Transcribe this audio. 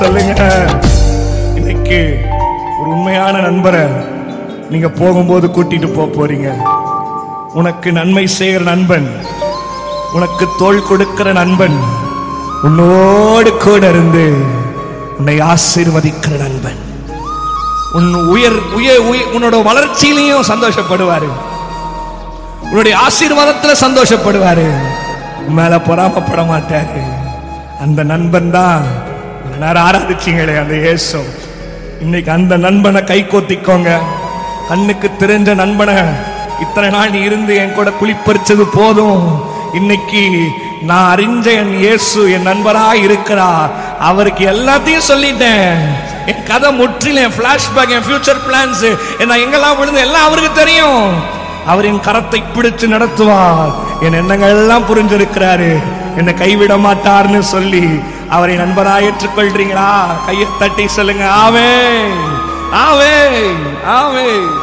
சொல்லுங்க இன்னைக்கு ஒரு உண்மையான நண்பரை நீங்க போகும்போது கூட்டிட்டு போக போறீங்க உனக்கு நன்மை செய்கிற நண்பன் உனக்கு தோள் கொடுக்கிற நண்பன் உன்னோடு கூட இருந்து உன்னை ஆசீர்வதிக்கிற நண்பன் உன் உயர் உயர் உய- உன்னோட வளர்ச்சியிலையும் சந்தோஷப்படுவாரு உன்னுடைய ஆசீர்வாதத்துல சந்தோஷப்படுவாரு உன் மேல பொறாமப்பட மாட்டாரு அந்த நண்பன் தான் இவ்வளவு நேரம் ஆராதிச்சீங்களே அந்த இயேசு இன்னைக்கு அந்த நண்பனை கை கோத்திக்கோங்க கண்ணுக்கு தெரிஞ்ச நண்பனை இத்தனை நாள் நீ இருந்து என் கூட குளிப்பறிச்சது போதும் இன்னைக்கு நான் அறிஞ்ச என் இயேசு என் நண்பரா இருக்கிறா அவருக்கு எல்லாத்தையும் சொல்லிட்டேன் என் கதை முற்றிலும் என் பிளாஷ்பேக் என் ஃபியூச்சர் பிளான்ஸ் நான் எங்கெல்லாம் விழுந்து எல்லாம் அவருக்கு தெரியும் அவரின் கரத்தை பிடிச்சு நடத்துவார் என் எண்ணங்கள் எல்லாம் புரிஞ்சிருக்கிறாரு என்னை கைவிட மாட்டார்னு சொல்லி அவரை நண்பரா ஏற்றுக்கொள்றீங்களா கையை தட்டி சொல்லுங்க ஆவே ஆவே ஆவே